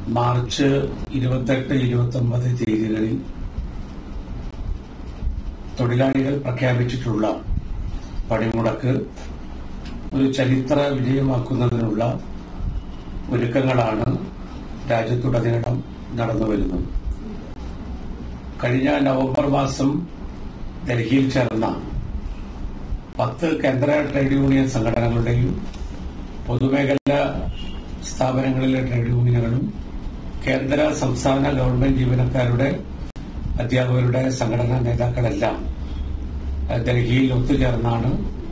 March ഇരുപത്തെട്ട് ഇരുപത്തി ഒമ്പത് തീയതികളിൽ തൊഴിലാളികൾ പ്രഖ്യാപിച്ചിട്ടുള്ള പണിമുടക്ക് ഒരു ചരിത്ര വിജയമാക്കുന്നതിനുള്ള ഒരുക്കങ്ങളാണ് രാജ്യത്തുടനീളം നടന്നു വരുന്നത് കഴിഞ്ഞ നവംബർ മാസം ഡൽഹിയിൽ ചേർന്ന പത്ത് കേന്ദ്ര ട്രേഡ് യൂണിയൻ സംഘടനകളുടെയും പൊതുമേഖലാ സ്ഥാപനങ്ങളിലെ ട്രേഡ് യൂണിയനുകളും കേന്ദ്ര സംസ്ഥാന ഗവൺമെന്റ് ജീവനക്കാരുടെ അധ്യാപകരുടെ സംഘടനാ നേതാക്കളെല്ലാം അഹ് ഡൽഹിയിൽ ഒത്തുചേർന്നാണ്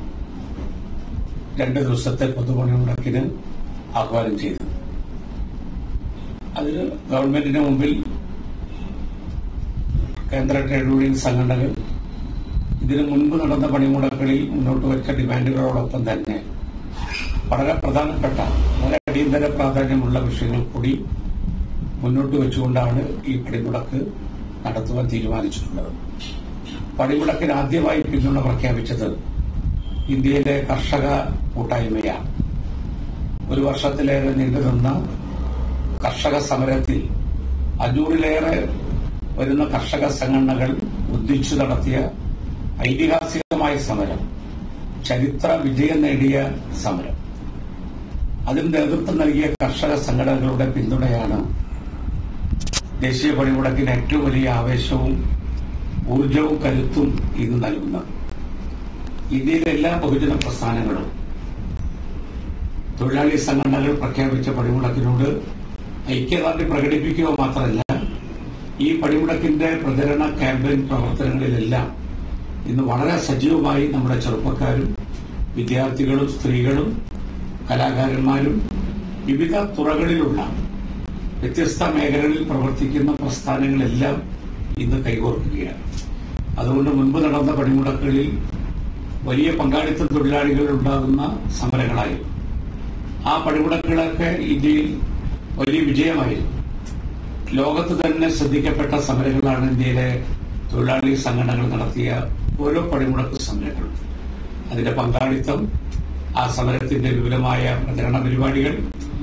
രണ്ട് ദിവസത്തെ പൊതുപണിമുടക്കിന് ആഹ്വാനം ചെയ്തത് അതിന് ഗവൺമെന്റിന് മുമ്പിൽ കേന്ദ്ര ട്രേഡ് യൂണിയൻ സംഘടനകൾ ഇതിനു മുൻപ് നടന്ന പണിമുടക്കുകളിൽ മുന്നോട്ട് വെച്ച ഡിമാൻഡുകളോടൊപ്പം തന്നെ വളരെ പ്രധാനപ്പെട്ട വളരെ അടിയന്തര പ്രാധാന്യമുള്ള വിഷയങ്ങൾ കൂടി മുന്നോട്ട് വെച്ചുകൊണ്ടാണ് ഈ പണിമുടക്ക് നടത്തുവാൻ തീരുമാനിച്ചിട്ടുള്ളത് പണിമുടക്കിന് ആദ്യമായി പിന്തുണ പ്രഖ്യാപിച്ചത് ഇന്ത്യയിലെ കർഷക കൂട്ടായ്മയാണ് ഒരു വർഷത്തിലേറെ നീണ്ടുനിന്ന കർഷക സമരത്തിൽ അഞ്ഞൂറിലേറെ വരുന്ന കർഷക സംഘടനകൾ ഒന്നിച്ചു നടത്തിയ ഐതിഹാസികമായ സമരം ചരിത്ര വിജയം നേടിയ സമരം അതിന് നേതൃത്വം നൽകിയ കർഷക സംഘടനകളുടെ പിന്തുണയാണ് ദേശീയ പണിമുടക്കിന് ഏറ്റവും വലിയ ആവേശവും ഊർജവും കരുത്തും ഇന്ന് നൽകുന്നത് ഇന്ത്യയിലെ എല്ലാ ബഹുജന പ്രസ്ഥാനങ്ങളും തൊഴിലാളി സംഘടനകൾ പ്രഖ്യാപിച്ച പണിമുടക്കിനോട് ഐക്യദാർഢ്യം പ്രകടിപ്പിക്കുക മാത്രമല്ല ഈ പണിമുടക്കിന്റെ പ്രചരണ ക്യാമ്പയിൻ പ്രവർത്തനങ്ങളിലെല്ലാം ഇന്ന് വളരെ സജീവമായി നമ്മുടെ ചെറുപ്പക്കാരും വിദ്യാർത്ഥികളും സ്ത്രീകളും കലാകാരന്മാരും വിവിധ തുറകളിലുള്ള വ്യത്യസ്ത മേഖലകളിൽ പ്രവർത്തിക്കുന്ന പ്രസ്ഥാനങ്ങളെല്ലാം ഇന്ന് കൈകോർക്കുകയാണ് അതുകൊണ്ട് മുൻപ് നടന്ന പണിമുടക്കുകളിൽ വലിയ പങ്കാളിത്ത തൊഴിലാളികൾ ഉണ്ടാകുന്ന സമരങ്ങളായിരുന്നു ആ പണിമുടക്കുകളൊക്കെ ഇന്ത്യയിൽ വലിയ വിജയമായിരുന്നു ലോകത്ത് തന്നെ ശ്രദ്ധിക്കപ്പെട്ട സമരങ്ങളാണ് ഇന്ത്യയിലെ തൊഴിലാളി സംഘടനകൾ നടത്തിയ ഓരോ പണിമുടക്ക് സമരങ്ങളും അതിന്റെ പങ്കാളിത്തം ആ സമരത്തിന്റെ വിപുലമായ പ്രചരണ പരിപാടികൾ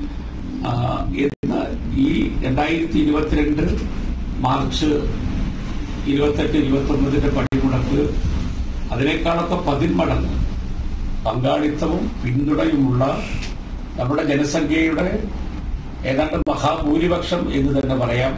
ആ, ഇന്ന് ഈ രണ്ടായിരത്തി ഇരുപത്തിരണ്ട് മാർച്ച് ഇരുപത്തെട്ട് ഇരുപത്തി ഒമ്പതിന്റെ പണിമുടക്ക് അതിനേക്കാളൊക്കെ പതിന്മടങ്ങ് പങ്കാളിത്തവും പിന്തുണയുമുള്ള നമ്മുടെ ജനസംഖ്യയുടെ ഏതാണ്ട് മഹാഭൂരിപക്ഷം എന്ന് തന്നെ പറയാം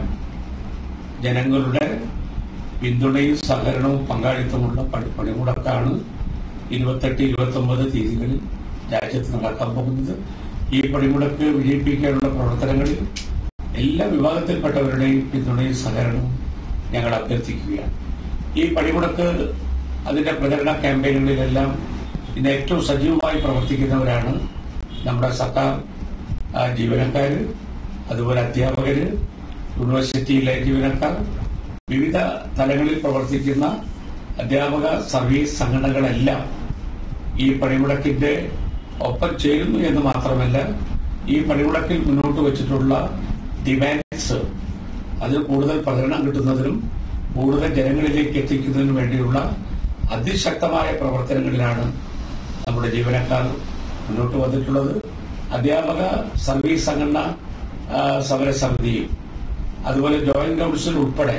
ജനങ്ങളുടെ പിന്തുണയും സഹകരണവും പങ്കാളിത്തമുള്ള പണി പണിമുടക്കാണ് ഇരുപത്തെട്ട് ഇരുപത്തി ഒമ്പത് തീയതികളിൽ രാജ്യത്ത് നടക്കാൻ പോകുന്നത് ഈ പണിമുടക്ക് വിജയിപ്പിക്കാനുള്ള പ്രവർത്തനങ്ങളിൽ എല്ലാ വിഭാഗത്തിൽപ്പെട്ടവരുടെയും പിന്തുണയും സഹകരണവും ഞങ്ങൾ അഭ്യർത്ഥിക്കുകയാണ് ഈ പണിമുടക്ക് അതിന്റെ പ്രചരണ ക്യാമ്പയിനുകളിലെല്ലാം ഇന്ന് ഏറ്റവും സജീവമായി പ്രവർത്തിക്കുന്നവരാണ് നമ്മുടെ സർക്കാർ ആ, ജീവനക്കാര് അതുപോലെ അധ്യാപകര് യൂണിവേഴ്സിറ്റിയിലെ ജീവനക്കാർ വിവിധ തലങ്ങളിൽ പ്രവർത്തിക്കുന്ന അധ്യാപക സർവീസ് സംഘടനകളെല്ലാം ഈ പണിമുടക്കിന്റെ ഒപ്പം ചേരുന്നു എന്ന് മാത്രമല്ല ഈ പണിമുടക്കിൽ മുന്നോട്ട് വെച്ചിട്ടുള്ള ഡിമാൻഡ്സ് അതിന് കൂടുതൽ പ്രചരണം കിട്ടുന്നതിനും കൂടുതൽ ജനങ്ങളിലേക്ക് എത്തിക്കുന്നതിനും വേണ്ടിയുള്ള അതിശക്തമായ പ്രവർത്തനങ്ങളിലാണ് നമ്മുടെ ജീവനക്കാർ മുന്നോട്ട് വന്നിട്ടുള്ളത് അധ്യാപക സർവീസ് സംഘടന ആ, സമരസമിതിയും അതുപോലെ ജോയിന്റ് കൗൺസിൽ ഉൾപ്പെടെ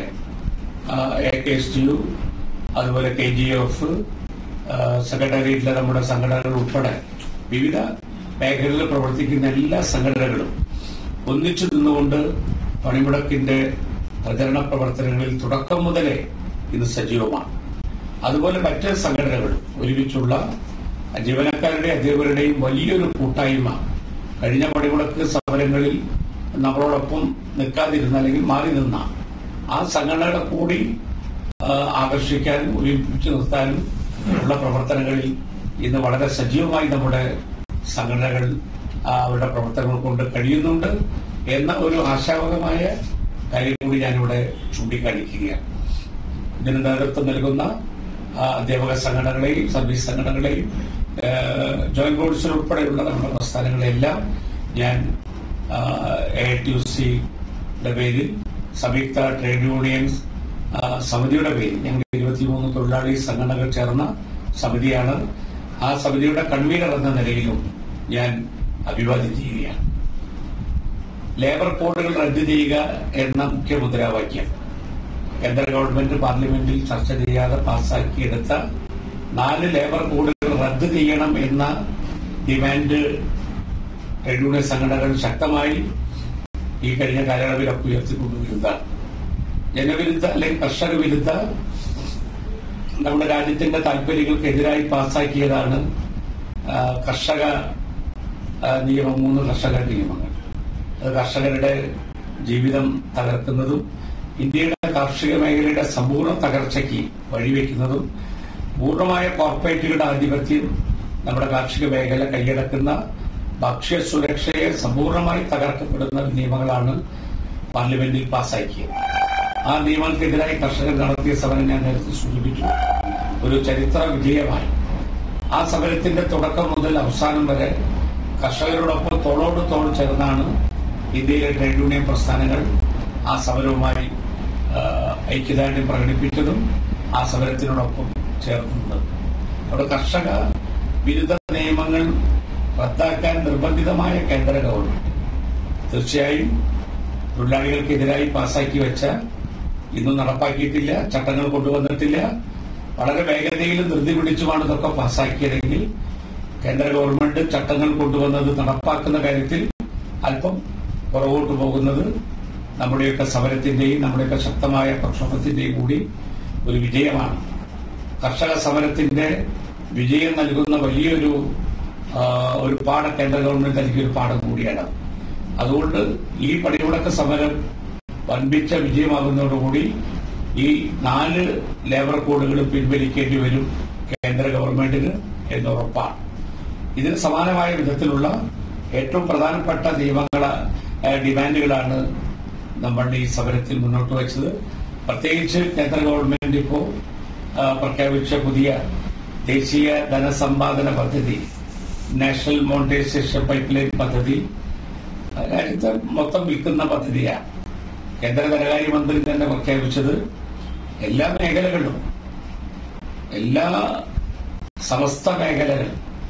A K S T U അതുപോലെ കെ ജി എഫ് സെക്രട്ടേറിയറ്റിലെ നമ്മുടെ സംഘടനകൾ ഉൾപ്പെടെ വിവിധ മേഖലകളിൽ പ്രവർത്തിക്കുന്ന എല്ലാ സംഘടനകളും ഒന്നിച്ചു നിന്നുകൊണ്ട് പണിമുടക്കിന്റെ പ്രചരണ പ്രവർത്തനങ്ങളിൽ തുടക്കം മുതലേ ഇന്ന് സജീവമാണ് അതുപോലെ മറ്റ് സംഘടനകൾ ഒരുമിച്ചുള്ള ജീവനക്കാരുടെ അധ്യാപകരുടെയും വലിയൊരു കൂട്ടായ്മ കഴിഞ്ഞ പണിമുടക്ക് സമരങ്ങളിൽ നമ്മളോടൊപ്പം നിൽക്കാതിരുന്ന അല്ലെങ്കിൽ മാറി നിന്ന ആ സംഘടനകളെ കൂടി ആ, ആകർഷിക്കാനും ഒരുമിപ്പിച്ചു നിർത്താനും ഉള്ള പ്രവർത്തനങ്ങളിൽ ഇന്ന് വളരെ സജീവമായി നമ്മുടെ സംഘടനകൾ ആ, അവരുടെ പ്രവർത്തനങ്ങൾ കൊണ്ട് കഴിയുന്നുണ്ട് എന്ന ഒരു ആശാവകമായ കാര്യം കൂടി ഞാനിവിടെ ചൂണ്ടിക്കാണിക്കുകയാണ് ഇതിന് നേതൃത്വം നൽകുന്ന ആ, അധ്യാപക സംഘടനകളെയും സർവീസ് സംഘടനകളെയും ജോയിന്റ് കൗൺസിൽ ഉൾപ്പെടെയുള്ള നമ്മുടെ പ്രസ്ഥാനങ്ങളെല്ലാം ഞാൻ എ ടി യു സിയുടെ പേരിൽ സംയുക്ത ട്രേഡ് യൂണിയൻസ് ആ, സമിതിയുടെ പേരിൽ ഞങ്ങൾ ഇരുപത്തിമൂന്ന് തൊഴിലാളി സംഘടനകൾ ചേർന്ന സമിതിയാണ് ആ സമിതിയുടെ കൺവീനർ എന്ന നിലയിലും ഞാൻ അഭിവാദ്യം ചെയ്യുകയാണ് ലേബർ കോഡുകൾ റദ്ദ് ചെയ്യുക എന്ന മുഖ്യ മുദ്രാവാക്യം കേന്ദ്ര ഗവൺമെന്റ് പാർലമെന്റിൽ ചർച്ച ചെയ്യാതെ പാസാക്കിയെടുത്ത നാല് ലേബർ കോഡുകൾ റദ്ദ് ചെയ്യണം എന്ന ഡിമാൻഡ് ട്രേഡ് യൂണിയൻ സംഘടനകൾ ശക്തമായി ഈ കഴിഞ്ഞ കാലയളവിലൊക്കെ ഉയർത്തിക്കൊണ്ടുവരുന്നതാണ് ജനവിരുദ്ധ അല്ലെങ്കിൽ കർഷക വിരുദ്ധ നമ്മുടെ രാജ്യത്തിന്റെ താല്പര്യങ്ങൾക്കെതിരായി പാസാക്കിയതാണ് ആ, കർഷക ആ, നിയമം മൂന്ന് കർഷക നിയമങ്ങൾ അത് കർഷകരുടെ ജീവിതം തകർക്കുന്നതും ഇന്ത്യയുടെ കാർഷിക മേഖലയുടെ സമ്പൂർണ്ണ തകർച്ചയ്ക്ക് വഴിവെക്കുന്നതും പൂർണ്ണമായ കോർപ്പറേറ്റുകളുടെ ആധിപത്യം നമ്മുടെ കാർഷിക മേഖല കൈയടക്കുന്ന ഭക്ഷ്യ സുരക്ഷയെ സമ്പൂർണ്ണമായി തകർക്കപ്പെടുന്ന നിയമങ്ങളാണ് പാർലമെന്റിൽ പാസാക്കിയത് ആ നിയമങ്ങൾക്കെതിരായി കർഷകർ നടത്തിയ സമരം ഞാൻ നേരത്തെ സൂചിപ്പിച്ചു ഒരു ചരിത്ര വിജയമായി ആ സമരത്തിന്റെ തുടക്കം മുതൽ അവസാനം വരെ കർഷകരോടൊപ്പം തോളോട് തോൾ ചേർന്നാണ് ഇന്ത്യയിലെ ട്രേഡ് യൂണിയൻ പ്രസ്ഥാനങ്ങൾ ആ സമരവുമായി ആ, ഐക്യദാർഢ്യം പ്രകടിപ്പിച്ചതും ആ സമരത്തിനോടൊപ്പം ചേർന്നത് അവിടെ കർഷക വിരുദ്ധ നിയമങ്ങൾ റദ്ദാക്കാൻ നിർബന്ധിതമായ കേന്ദ്ര ഗവൺമെന്റ് തീർച്ചയായും തൊഴിലാളികൾക്കെതിരായി പാസാക്കി വെച്ച ഇന്നും നടപ്പാക്കിയിട്ടില്ല ചട്ടങ്ങൾ കൊണ്ടുവന്നിട്ടില്ല വളരെ വേഗതയിലും ധൃതി പിടിച്ചുമാണ് ഇതൊക്കെ പാസാക്കിയതെങ്കിൽ കേന്ദ്ര ഗവൺമെന്റ് ചട്ടങ്ങൾ കൊണ്ടുവന്നത് നടപ്പാക്കുന്ന കാര്യത്തിൽ അല്പം പുറകോട്ട് പോകുന്നത് നമ്മുടെയൊക്കെ സമരത്തിന്റെയും നമ്മുടെയൊക്കെ ശക്തമായ പ്രക്ഷോഭത്തിന്റെയും കൂടി ഒരു വിജയമാണ് കർഷക സമരത്തിന്റെ വിജയം നൽകുന്ന വലിയൊരു ആ, ഒരു പാഠം കേന്ദ്ര ഗവൺമെന്റ് നൽകിയ ഒരു പാഠം കൂടിയാണ് അതുകൊണ്ട് ഈ പണിമുടക്ക് സമരം വൻപിച്ച വിജയമാകുന്നതോടുകൂടി ഈ നാല് ലേബർ കോഡുകളും പിൻവലിക്കേണ്ടി വരും കേന്ദ്ര ഗവൺമെന്റിന് എന്ന് ഉറപ്പാണ് ഇതിന് സമാനമായ വിധത്തിലുള്ള ഏറ്റവും പ്രധാനപ്പെട്ട നിയമങ്ങള ഏഹ്, ഡിമാൻഡുകളാണ് നമ്മൾ ഈ സമരത്തിൽ മുന്നോട്ട് വെച്ചത് പ്രത്യേകിച്ച് കേന്ദ്ര ഗവൺമെന്റ് ഇപ്പോ ആ, പ്രഖ്യാപിച്ച പുതിയ ദേശീയ ധനസമ്പാദന പദ്ധതി നാഷണൽ മോണിറ്റൈസേഷൻ പൈപ്പ് ലൈൻ പദ്ധതി ആ, രാജ്യത്ത് മൊത്തം വിൽക്കുന്ന പദ്ധതിയാണ് കേന്ദ്ര ധനകാര്യമന്ത്രി തന്നെ പ്രഖ്യാപിച്ചത് എല്ലാ മേഖലകളിലും എല്ലാ സമസ്ത മേഖലകൾ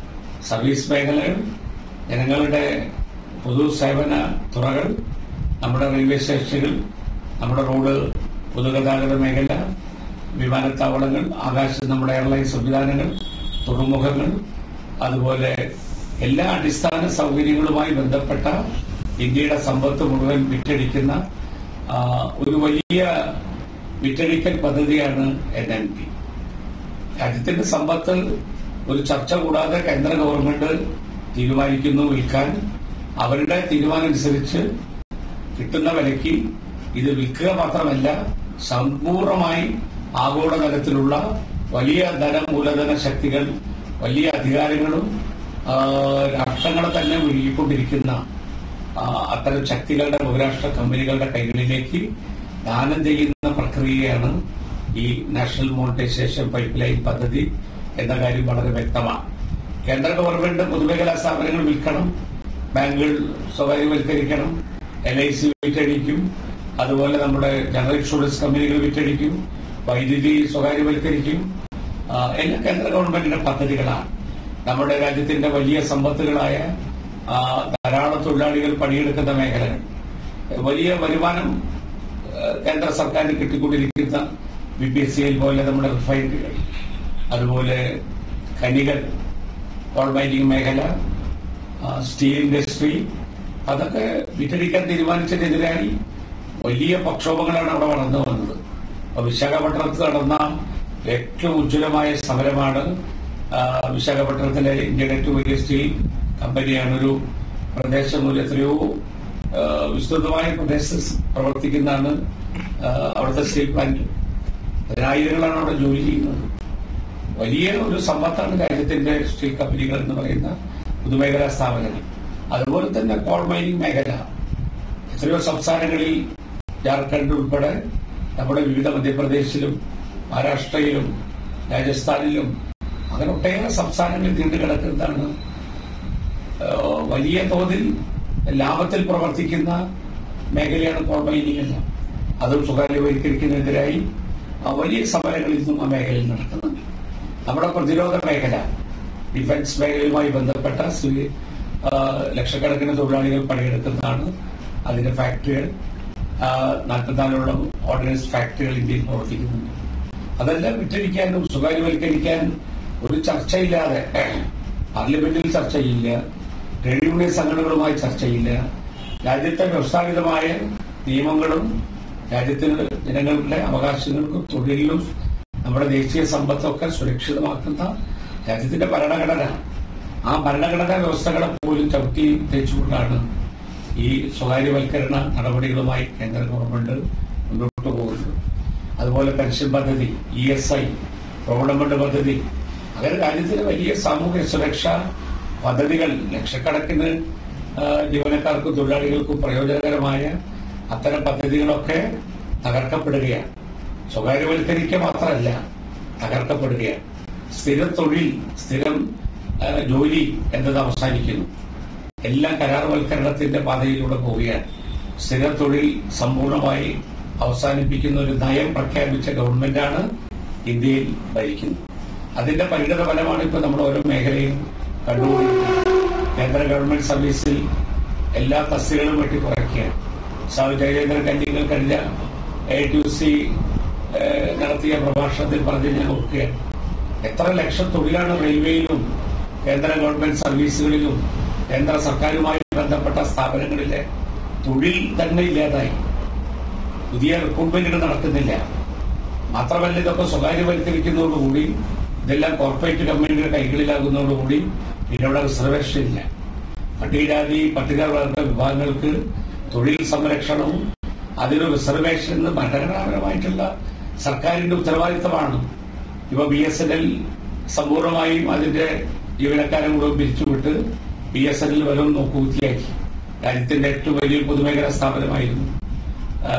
സർവീസ് മേഖലകൾ ജനങ്ങളുടെ പൊതു സേവന തുറകൾ നമ്മുടെ റെയിൽവേ സ്റ്റേഷനുകൾ നമ്മുടെ റോഡ് പൊതുഗതാഗത മേഖല വിമാനത്താവളങ്ങൾ ആകാശത്ത് നമ്മുടെ എയർലൈൻ സംവിധാനങ്ങൾ തുറമുഖങ്ങൾ അതുപോലെ എല്ലാ അടിസ്ഥാന സൗകര്യങ്ങളുമായി ബന്ധപ്പെട്ട ഇന്ത്യയുടെ സമ്പത്ത് മുഴുവൻ വിറ്റഴിക്കുന്ന ആ, ഒരു വലിയ വിറ്റഴിക്കൽ പദ്ധതിയാണ് എൻ എൻ പി രാജ്യത്തിന്റെ സമ്പത്ത് ഒരു ചർച്ച കൂടാതെ കേന്ദ്ര ഗവൺമെന്റ് തീരുമാനിക്കുന്നു വിൽക്കാൻ അവരുടെ തീരുമാനമനുസരിച്ച് കിട്ടുന്ന വിലയ്ക്ക് ഇത് വിൽക്കുക മാത്രമല്ല സമ്പൂർണമായി ആഗോളതലത്തിലുള്ള വലിയ ധന മൂലധന ശക്തികൾ വലിയ അധികാരങ്ങളും ആ, രാഷ്ട്രങ്ങളെ തന്നെ വിഴുകിക്കൊണ്ടിരിക്കുന്ന ആ, അത്തരം ശക്തികളുടെ ബഹുരാഷ്ട്ര കമ്പനികളുടെ കൈകളിലേക്ക് ദാനം ചെയ്യുന്ന പ്രക്രിയയാണ് ഈ നാഷണൽ മോണിറ്റൈസേഷൻ പൈപ്പ് ലൈൻ പദ്ധതി എന്ന കാര്യം വളരെ വ്യക്തമാണ് കേന്ദ്ര ഗവൺമെന്റ് പൊതുമേഖലാ സ്ഥാപനങ്ങൾ വിൽക്കണം ബാങ്കുകൾ സ്വകാര്യവൽക്കരിക്കണം എൽ ഐ സി വിറ്റഴിക്കും അതുപോലെ നമ്മുടെ ജനറൽ ഇൻഷുറൻസ് കമ്പനികൾ വിറ്റഴിക്കും വൈദ്യുതി സ്വകാര്യവൽക്കരിക്കും ആ, എല്ലാം കേന്ദ്ര ഗവൺമെന്റിന്റെ പദ്ധതികളാണ് നമ്മുടെ രാജ്യത്തിന്റെ വലിയ സമ്പത്തുകളായ ആ, ധാരാളം തൊഴിലാളികൾ പണിയെടുക്കുന്ന മേഖലകൾ വലിയ വരുമാനം ആ, കേന്ദ്ര സർക്കാരിന് കിട്ടിക്കൊണ്ടിരിക്കുന്ന ബി പി എസ് സിയിൽ പോലെ നമ്മുടെ റിഫൈനറികൾ അതുപോലെ ഖനികൾ കോൾ മൈനിങ് മേഖല ആ, സ്റ്റീൽ ഇൻഡസ്ട്രി അതൊക്കെ വിറ്റഴിക്കാൻ തീരുമാനിച്ചതിനെതിരായി വലിയ പ്രക്ഷോഭങ്ങളാണ് അവിടെ വളർന്നു വന്നത് അപ്പൊ വിശാഖപട്ടണത്ത് നടന്ന ഏറ്റവും ഉജ്ജ്വലമായ സമരമാണ് ആ, വിശാഖപട്ടണത്തിലെ ഇന്ത്യയുടെ ഏറ്റവും വലിയ സ്റ്റീൽ കമ്പനിയാണ് ഒരു പ്രദേശം ഒരു എത്രയോ ആ, വിസ്തൃതമായ പ്രദേശത്ത് പ്രവർത്തിക്കുന്നതാണ് ആ, അവിടുത്തെ സ്റ്റീൽ പ്ലാന്റ് പതിനായിരങ്ങളാണ് അവിടെ ജോലി ചെയ്യുന്നത് വലിയ ഒരു സമ്പത്താണ് രാജ്യത്തിന്റെ സ്റ്റീൽ കമ്പനികൾ എന്ന് പറയുന്ന പൊതുമേഖലാ സ്ഥാപനങ്ങൾ അതുപോലെ തന്നെ കോൾ മൈനിങ് മേഖല എത്രയോ സംസ്ഥാനങ്ങളിൽ ജാർഖണ്ഡ് ഉൾപ്പെടെ നമ്മുടെ വിവിധ മധ്യപ്രദേശിലും മഹാരാഷ്ട്രയിലും രാജസ്ഥാനിലും അങ്ങനെ ഒട്ടേറെ സംസ്ഥാനങ്ങളിൽ നീണ്ടു കിടക്കുന്നതാണ് ഏഹ്, വലിയ തോതിൽ ലാഭത്തിൽ പ്രവർത്തിക്കുന്ന മേഖലയാണ് കോൾ മൈനിങ് എല്ലാം അതും സ്വകാര്യവൽക്കരിക്കുന്നതിനെതിരായി ആ, വലിയ സമരങ്ങൾ ഇന്നും ആ മേഖലയിൽ നടക്കുന്നുണ്ട് നമ്മുടെ പ്രതിരോധ മേഖല ഡിഫൻസ് മേഖലയുമായി ബന്ധപ്പെട്ട സ്വീ- ആ, ലക്ഷക്കണക്കിന് തൊഴിലാളികൾ പണിയെടുക്കുന്നതാണ് അതിന്റെ ഫാക്ടറികൾ നാൽപ്പത്തിനാലോളം ഓർഡിനൻസ് ഫാക്ടറികൾ ഇന്ത്യയിൽ പ്രവർത്തിക്കുന്നുണ്ട് അതെല്ലാം വിറ്റഴിക്കാനും സ്വകാര്യവൽക്കരിക്കാൻ ഒരു ചർച്ചയില്ലാതെ പാർലമെന്റിൽ ചർച്ചയില്ല ട്രേഡ് യൂണിയൻ സംഘടനകളുമായി ചർച്ചയില്ല രാജ്യത്തെ വ്യവസ്ഥാപിതമായ നിയമങ്ങളും രാജ്യത്തിന് ജനങ്ങളുടെ അവകാശങ്ങൾക്കും തൊഴിലിലും നമ്മുടെ ദേശീയ സമ്പത്തൊക്കെ സുരക്ഷിതമാക്കുന്ന രാജ്യത്തിന്റെ ഭരണഘടന ആ ഭരണഘടനാ വ്യവസ്ഥകളെ പോലും ചവിട്ടി തേച്ചുകൊണ്ടാണ് ഈ സ്വകാര്യവൽക്കരണ നടപടികളുമായി കേന്ദ്ര ഗവൺമെന്റ് മുന്നോട്ട് പോകുന്നത് അതുപോലെ പെൻഷൻ പദ്ധതി ഇ എസ് ഐ പ്രൗഢമണ്ഡ് പദ്ധതി അങ്ങനെ രാജ്യത്തിന് വലിയ സാമൂഹ്യ സുരക്ഷാ പദ്ധതികൾ ലക്ഷക്കണക്കിന് ആ, ജീവനക്കാർക്കും തൊഴിലാളികൾക്കും പ്രയോജനകരമായ അത്തരം പദ്ധതികളൊക്കെ തകർക്കപ്പെടുകയാണ് സ്വകാര്യവൽക്കരിക്കുക മാത്രമല്ല തകർക്കപ്പെടുകയാണ് സ്ഥിര തൊഴിൽ സ്ഥിരം ആ, ജോലി എന്നത് അവസാനിക്കുന്നു എല്ലാം കരാർവൽക്കരണത്തിന്റെ പാതയിലൂടെ പോവുകയാണ് സ്ഥിര തൊഴിൽ സമ്പൂർണമായി അവസാനിപ്പിക്കുന്ന ഒരു നയം പ്രഖ്യാപിച്ച ഗവൺമെന്റാണ് ഇന്ത്യയിൽ ഭരിക്കുന്നത് അതിന്റെ പരിണിത ഫലമാണ് ഇപ്പൊ നമ്മൾ ഓരോ മേഖലയും കണ്ടുകൊണ്ടിരിക്കുന്നത് കേന്ദ്ര ഗവൺമെന്റ് സർവീസിൽ എല്ലാ തസ്തികളും വെട്ടി കുറയ്ക്കുകയാണ് സ്വാമി ജയചന്ദ്രൻ കല്ലിങ്ങൾ കഴിഞ്ഞ എ ടു സി നടത്തിയ പ്രഭാഷണത്തിൽ പറഞ്ഞ് ഞാൻ ഓർക്കുകയാണ് എത്ര ലക്ഷം തൊഴിലാണ് റെയിൽവേയിലും കേന്ദ്ര ഗവൺമെന്റ് സർവീസുകളിലും കേന്ദ്ര സർക്കാരുമായി ബന്ധപ്പെട്ട സ്ഥാപനങ്ങളിലെ തൊഴിൽ തന്നെ ഇല്ലാതായി പുതിയ റിക്രൂട്ട്മെന്റുകൾ നടക്കുന്നില്ല മാത്രമല്ല ഇതൊക്കെ സ്വകാര്യവൽക്കരിക്കുന്നതോടുകൂടി ഇതെല്ലാം കോർപ്പറേറ്റ് കമ്പനികളുടെ കൈകളിലാകുന്നതോടുകൂടി പിന്നെ അവിടെ റിസർവേഷൻ ഇല്ല പട്ടികജാതി പട്ടികവർഗ വിഭാഗങ്ങൾക്ക് തൊഴിൽ സംരക്ഷണവും അതിന് റിസർവേഷൻ എന്ന് ഭരണഘടനാപരമായിട്ടുള്ള സർക്കാരിന്റെ ഉത്തരവാദിത്തമാണ് ഇപ്പൊ ബി എസ് എൻ എൽ സമ്പൂർണമായും അതിന്റെ ജീവനക്കാരെ മുഴുവൻ പിരിച്ചുവിട്ട് ബി എസ് എൻ എൽ വരും നോക്കുകുത്തിയാക്കി രാജ്യത്തിന്റെ ഏറ്റവും വലിയ പൊതുമേഖലാ സ്ഥാപനമായിരുന്നു ആ,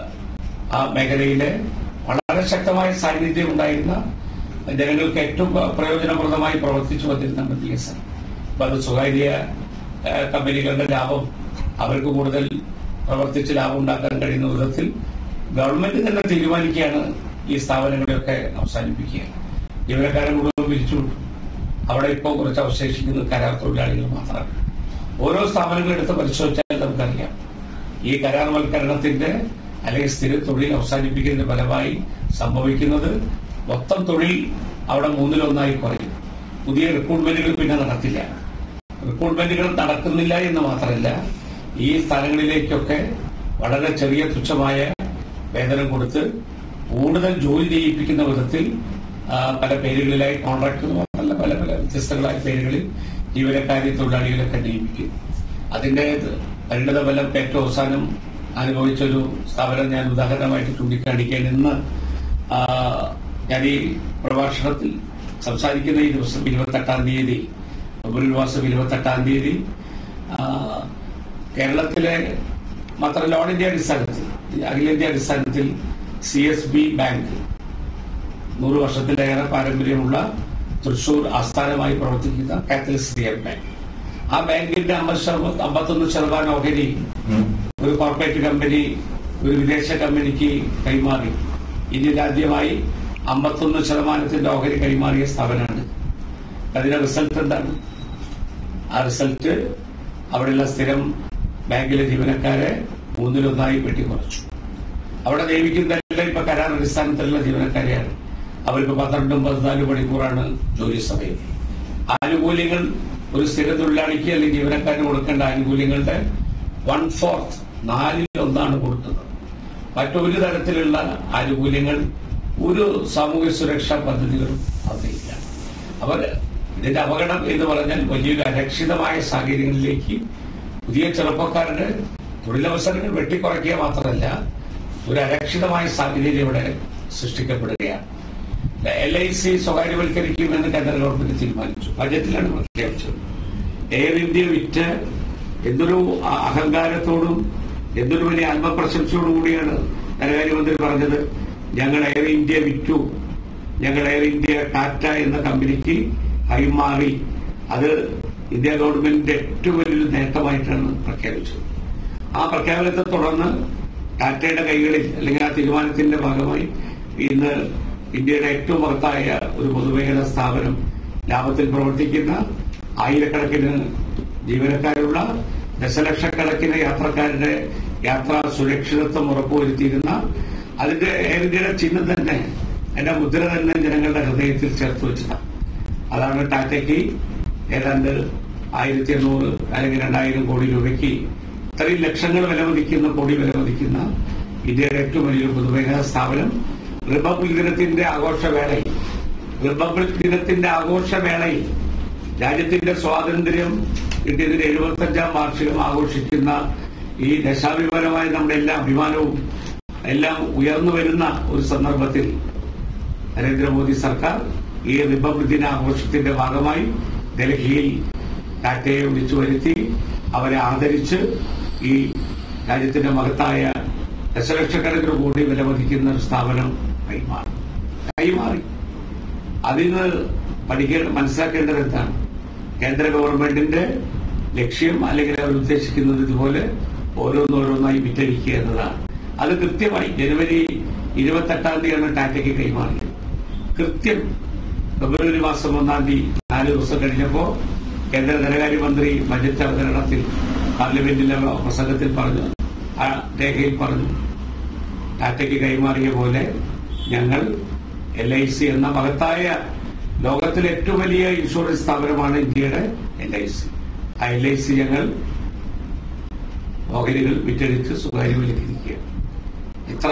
ആ മേഖലയിലെ വളരെ ശക്തമായ സാന്നിധ്യം ഉണ്ടായിരുന്ന ജനങ്ങൾക്ക് ഏറ്റവും പ്രയോജനപ്രദമായി പ്രവർത്തിച്ചു വന്നിരുന്ന ബി എസ് എൻ അപ്പൊ അത് സ്വകാര്യ ആ, കമ്പനികളുടെ ലാഭം അവർക്ക് കൂടുതൽ പ്രവർത്തിച്ച് ലാഭം ഉണ്ടാക്കാൻ കഴിയുന്ന വിധത്തിൽ ഗവൺമെന്റ് തന്നെ തീരുമാനിക്കുകയാണ് ഈ സ്ഥാപനങ്ങളെയൊക്കെ അവസാനിപ്പിക്കുക ജീവനക്കാരെ മുഴുവൻ പിരിച്ചുവിട്ടു അവിടെ ഇപ്പോൾ കുറച്ച് അവശേഷിക്കുന്ന കരാർ തൊഴിലാളികൾ മാത്രമാണ് ഓരോ സ്ഥാപനങ്ങൾ എടുത്ത് പരിശോധിച്ചാൽ നമുക്കറിയാം ഈ കരാർവൽക്കരണത്തിന്റെ അല്ലെങ്കിൽ സ്ഥിര തൊഴിൽ അവസാനിപ്പിക്കുന്നതിന്റെ ഫലമായി സംഭവിക്കുന്നത് മൊത്തം തൊഴിൽ അവിടെ മൂന്നിലൊന്നായി കുറയും പുതിയ റിക്രൂട്ട്മെന്റുകൾ പിന്നെ നടക്കില്ല റിക്രൂട്ട്മെന്റുകൾ നടക്കുന്നില്ല എന്ന് മാത്രമല്ല ഈ സ്ഥലങ്ങളിലേക്കൊക്കെ വളരെ ചെറിയ തുച്ഛമായ വേതനം കൊടുത്ത് കൂടുതൽ ജോലി ചെയ്യിപ്പിക്കുന്ന വിധത്തിൽ ആ, പല പേരുകളിലായി കോൺട്രാക്ട് മാത്രമല്ല പല പല വ്യത്യസ്തങ്ങളായ പേരുകളിൽ ജീവനക്കാരെ തൊഴിലാളികളൊക്കെ നിയമിക്കും അതിന്റെ പരിണിത ഫലം ഏറ്റവും അവസാനം അനുഭവിച്ച ഒരു സ്ഥാപനം ഞാൻ ഉദാഹരണമായിട്ട് ചൂണ്ടിക്കാണിക്കാൻ ഇന്ന് ആ, ഞാൻ ഈ പ്രഭാഷണത്തിൽ സംസാരിക്കുന്ന ഈ ദിവസം ഇരുപത്തെട്ടാം തീയതി ഫെബ്രുവരി മാസം ഇരുപത്തെട്ടാം തീയതി ആ, കേരളത്തിലെ മാത്രമല്ല ഓൾ ഇന്ത്യ അടിസ്ഥാനത്തിൽ അഖിലേന്ത്യാ അടിസ്ഥാനത്തിൽ സി എസ് ബി ബാങ്ക് നൂറ് വർഷത്തിലേറെ പാരമ്പര്യമുള്ള തൃശൂർ ആസ്ഥാനമായി പ്രവർത്തിക്കുന്ന കാത്തലിക് ബാങ്ക് ആ ബാങ്കിന്റെ അമ്പത് ശതമാനം അമ്പത്തൊന്ന് ശതമാനം ഓഹരി ഒരു കോർപ്പറേറ്റ് കമ്പനി ഒരു വിദേശ കമ്പനിക്ക് കൈമാറി ഇന്ത്യയിൽ ആദ്യമായി അമ്പത്തൊന്ന് ശതമാനത്തിന്റെ ഓഹരി കൈമാറിയ സ്ഥാപനമാണ് അതിന്റെ റിസൾട്ട് എന്താണ് ആ റിസൾട്ട് അവിടെയുള്ള സ്ഥിരം ബാങ്കിലെ ജീവനക്കാരെ മൂന്നിലൊന്നായി വെട്ടിക്കുറച്ചു അവിടെ നിയമിക്കുന്നതെല്ലാം ഇപ്പൊ കരാർ അടിസ്ഥാനത്തിലുള്ള ജീവനക്കാരെയാണ് അവർക്ക് പന്ത്രണ്ടും പതിനാല് മണിക്കൂറാണ് ജോലി സമയം ആനുകൂല്യങ്ങൾ ഒരു സ്ഥിര തൊഴിലാളിക്ക് അല്ലെങ്കിൽ ജീവനക്കാരന് കൊടുക്കേണ്ട ആനുകൂല്യങ്ങളുടെ വൺ ഫോർത്ത് നാലിൽ ഒന്നാണ് കൊടുക്കുന്നത് മറ്റൊരു തരത്തിലുള്ള ആനുകൂല്യങ്ങൾ ഒരു സാമൂഹ്യ സുരക്ഷാ പദ്ധതികളും അവിടെയില്ല അവർ ഇതിന്റെ അപകടം എന്ന് പറഞ്ഞാൽ വലിയൊരു അരക്ഷിതമായ സാഹചര്യങ്ങളിലേക്ക് പുതിയ ചെറുപ്പക്കാരുടെ തൊഴിലവസരങ്ങൾ വെട്ടിക്കുറയ്ക്കുക മാത്രമല്ല ഒരു അരക്ഷിതമായ സാഹചര്യം ഇവിടെ സൃഷ്ടിക്കപ്പെടുകയാണ് എൽ ഐ സി സ്വകാര്യവൽക്കരിക്കുമെന്ന് കേന്ദ്ര ഗവൺമെന്റ് തീരുമാനിച്ചു ബജറ്റിലാണ് പ്രഖ്യാപിച്ചത് എയർ ഇന്ത്യ വിറ്റ് എന്തൊരു അ- അഹങ്കാരത്തോടും എന്തൊരു വലിയ ആത്മപ്രശംസയോടും കൂടിയാണ് ധനകാര്യമന്ത്രി പറഞ്ഞത് ഞങ്ങൾ എയർ ഇന്ത്യ വിറ്റു ഞങ്ങൾ എയർ ഇന്ത്യ ടാറ്റ എന്ന കമ്പനിക്ക് കൈമാറി അത് ഇന്ത്യ ഗവൺമെന്റിന്റെ ഏറ്റവും വലിയൊരു നേട്ടമായിട്ടാണ് പ്രഖ്യാപിച്ചത് ആ പ്രഖ്യാപനത്തെ തുടർന്ന് ടാറ്റയുടെ കൈകളിൽ അല്ലെങ്കിൽ ആ തീരുമാനത്തിന്റെ ഭാഗമായി ഇന്ന് ഇന്ത്യയുടെ ഏറ്റവും മഹത്തായ ഒരു പൊതുമേഖലാ സ്ഥാപനം ലാഭത്തിൽ പ്രവർത്തിക്കുന്ന ആയിരക്കണക്കിന് ജീവനക്കാരുള്ള ദശലക്ഷക്കണക്കിന് യാത്രക്കാരുടെ യാത്രാ സുരക്ഷിതത്വം ഉറപ്പുവരുത്തിയിരുന്ന അതിന്റെ എയർ ഇന്ത്യയുടെ ചിഹ്നം തന്നെ എന്റെ മുദ്ര തന്നെ ജനങ്ങളുടെ ഹൃദയത്തിൽ ചേർത്ത് വെച്ചതാണ് അതാണ് ടാറ്റയ്ക്ക് ഏതാണ്ട് ആയിരത്തി എണ്ണൂറ് അല്ലെങ്കിൽ രണ്ടായിരം കോടി രൂപയ്ക്ക് ഇത്രയും ലക്ഷങ്ങൾ വിലമതിക്കുന്ന കോടി വിലമതിക്കുന്ന ഇന്ത്യയുടെ ഏറ്റവും വലിയൊരു പൊതുമേഖലാ സ്ഥാപനം റിപ്പബ്ലിക് ദിനത്തിന്റെ ആഘോഷവേളയിൽ റിപ്പബ്ലിക് ദിനത്തിന്റെ ആഘോഷവേളയിൽ രാജ്യത്തിന്റെ സ്വാതന്ത്ര്യം കിട്ടിയതിന്റെ എഴുപത്തഞ്ചാം വാർഷികം ആഘോഷിക്കുന്ന ഈ ദശാഭിമാനമായ നമ്മുടെ എല്ലാ അഭിമാനവും എല്ലാം ഉയർന്നു വരുന്ന ഒരു സന്ദർഭത്തിൽ നരേന്ദ്രമോദി സർക്കാർ ഈ റിപ്പബ്ലിക് ദിന ആഘോഷത്തിന്റെ ഭാഗമായി ഡൽഹിയിൽ ടാറ്റയെ വിളിച്ചു വരുത്തി അവരെ ആദരിച്ച് ഈ രാജ്യത്തിന്റെ മഹത്തായ ദശലക്ഷക്കണക്കിന് കോടി വിലമതിക്കുന്ന ഒരു സ്ഥാപനം കൈമാറി കൈമാറി അതിന് പഠിക്കേണ്ട മനസ്സിലാക്കേണ്ടത് എന്താണ് കേന്ദ്ര ഗവൺമെന്റിന്റെ ലക്ഷ്യം അല്ലെങ്കിൽ അവർ ഉദ്ദേശിക്കുന്നത് ഇതുപോലെ ഓരോന്നോരോന്നായി വിറ്റഴിക്കുക എന്നതാണ് അത് കൃത്യമായി ജനുവരി ഇരുപത്തെട്ടാം തീയതിയാണ് ടാറ്റയ്ക്ക് കൈമാറിയത് കൃത്യം ഫെബ്രുവരി മാസം ഒന്നാം തീയതി നാല് ദിവസം കഴിഞ്ഞപ്പോ കേന്ദ്ര ധനകാര്യമന്ത്രി ബജറ്റ് അവതരണത്തിൽ പാർലമെന്റിലെ പ്രസംഗത്തിൽ പറഞ്ഞു ആ രേഖയിൽ പറഞ്ഞു ടാറ്റയ്ക്ക് കൈമാറിയ പോലെ ഞങ്ങൾ എൽ ഐ സി എന്ന മഹത്തായ ലോകത്തിലെ ഏറ്റവും വലിയ ഇൻഷുറൻസ് സ്ഥാപനമാണ് ഇന്ത്യയുടെ എൽ ഐ സി ആ എൽ ഐ സി ഞങ്ങൾ ഓഹരികൾ വിറ്റഴിച്ച് സ്വകാര്യവൽക്കരിക്കുക ഇത്ര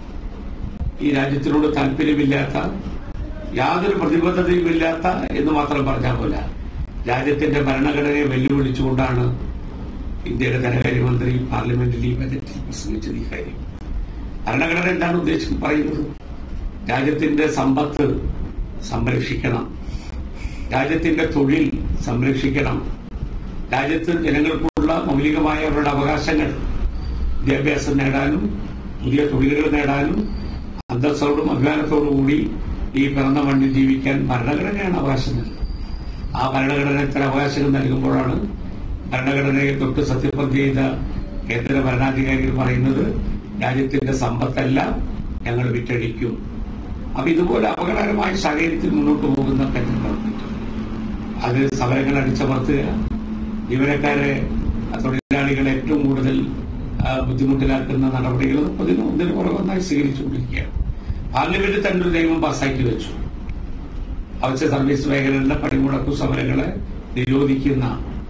ഈ രാജ്യത്തിനോട് താല്പര്യമില്ലാത്ത യാതൊരു പ്രതിബദ്ധതയുമില്ലാത്ത എന്ന് മാത്രം പറഞ്ഞാൽ പോലെ രാജ്യത്തിന്റെ ഭരണഘടനയെ വെല്ലുവിളിച്ചുകൊണ്ടാണ് ഇന്ത്യയുടെ ധനകാര്യമന്ത്രി പാർലമെന്റിൽ ഈ ബജറ്റിൽ പ്രസംഗിച്ചത് ഈ കാര്യം ഭരണഘടന എന്താണ് ഉദ്ദേശിച്ച് പറയുന്നത് രാജ്യത്തിന്റെ സമ്പത്ത് സംരക്ഷിക്കണം രാജ്യത്തിന്റെ തൊഴിൽ സംരക്ഷിക്കണം രാജ്യത്ത് ജനങ്ങൾക്കുള്ള മൗലികമായ അവരുടെ അവകാശങ്ങൾ വിദ്യാഭ്യാസം നേടാനും പുതിയ തൊഴിലുകൾ നേടാനും അന്തസ്സോടും അഭിമാനത്തോടും കൂടി ഈ പിറന്ന മണ്ണിൽ ജീവിക്കാൻ ഭരണഘടനയാണ് അവകാശം നൽകുന്നത് ആ ഭരണഘടന ഇത്തരം അവകാശങ്ങൾ നൽകുമ്പോഴാണ് ഭരണഘടനയെ തൊട്ട് സത്യപ്രതിജ്ഞ ചെയ്ത കേന്ദ്ര ഭരണാധികാരികൾ പറയുന്നത് രാജ്യത്തിന്റെ സമ്പത്തെല്ലാം ഞങ്ങൾ വിറ്റഴിക്കും അപ്പൊ ഇതുപോലെ അപകടകരമായ സാഹചര്യത്തിൽ മുന്നോട്ട് പോകുന്ന കേന്ദ്ര ഗവൺമെന്റ് അത് സമരങ്ങൾ അടിച്ചമർത്തുക ജീവനക്കാരെ തൊഴിലാളികളെ ഏറ്റവും കൂടുതൽ ആ, ബുദ്ധിമുട്ടിലാക്കുന്ന നടപടികൾ അതിന് ഒന്നിന് പുറകെ ഒന്നായി സ്വീകരിച്ചുകൊണ്ടിരിക്കുകയാണ് പാർലമെന്റ് തന്നെ ഒരു നിയമം പാസാക്കി വെച്ചു അവശ്യ സർവീസ് മേഖലകളിലെ പണിമുടക്കു സമരങ്ങളെ നിരോധിക്കുന്ന